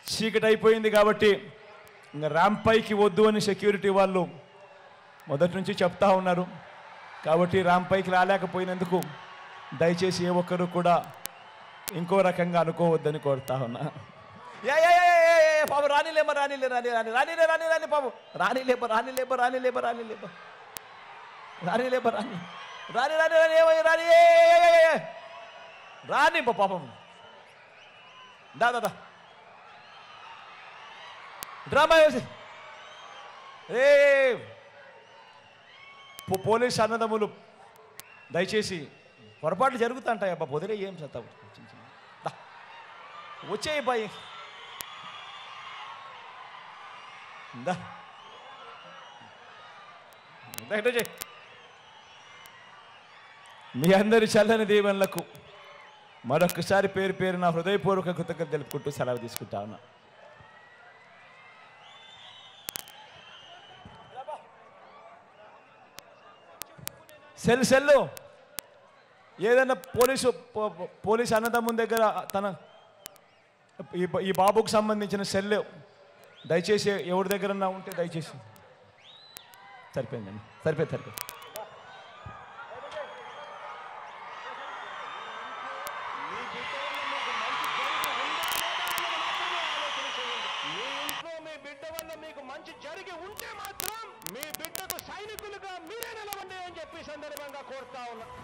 చీకటి అయిపోయింది కాబట్టి ఇంకా ర్యాంప్ పైకి వద్దు అని సెక్యూరిటీ వాళ్ళు మొదటి నుంచి చెప్తా ఉన్నారు కాబట్టి ర్యాంప్ పైకి రాలేకపోయినందుకు దయచేసి ఏ ఒక్కరు కూడా ఇంకో రకంగా అనుకోవద్దని కోరుతా ఉన్నా ఏ ఏ ఏ, ఏ, ఏ, ఏ, పాపం రానిలేమ రానిలే రాని రాని రానిలే రాని రాని పాపం రానిలేప రానిలేప రానిలేప రానిలేప రానిలేప రాని రాని రాని రాని ఏమయ్య రాని ఏ, ఏ, ఏ, ఏ, ఏ. రాని పా- పాపం దా దా దా డ్రామా వేసి ఏ పో- పోలీస్ అన్నదమ్ములు దయచేసి పొరపాట్లు జరుగుతుంటాయి అబ్బా పొదిలే ఏం చేస్తావు వచ్చేయి బాయ్ దా దా, ఇటు చెయ్. మీ అందరి చల్లని దీవెనలకు మరొకసారి పేరు పేరు నా హృదయపూర్వక కృతజ్ఞత తెలుపుకుంటూ సెలవు తీసుకుంటా ఉన్నా సెల్ సెల్లు ఏదైనా పోలీసు పో- పో- పోలీసు అన్నదమ్ముని దగ్గర తన ఈ బ- ఈ బాబుకు సంబంధించిన సెల్ దయచేసి ఎవరి దగ్గర ఉంటే దయచేసి సరిపోయిందండి సరిపోయింది సరిపోయింది మీ ఇంట్లో మీ బిడ్డ వల్ల మీకు మంచి జరిగి ఉంటే మాత్రం మీ బిడ్డకు సైనికులుగా మీరే నిలవండి అని చెప్పి ఈ సందర్భంగా కోరుతా ఉన్నా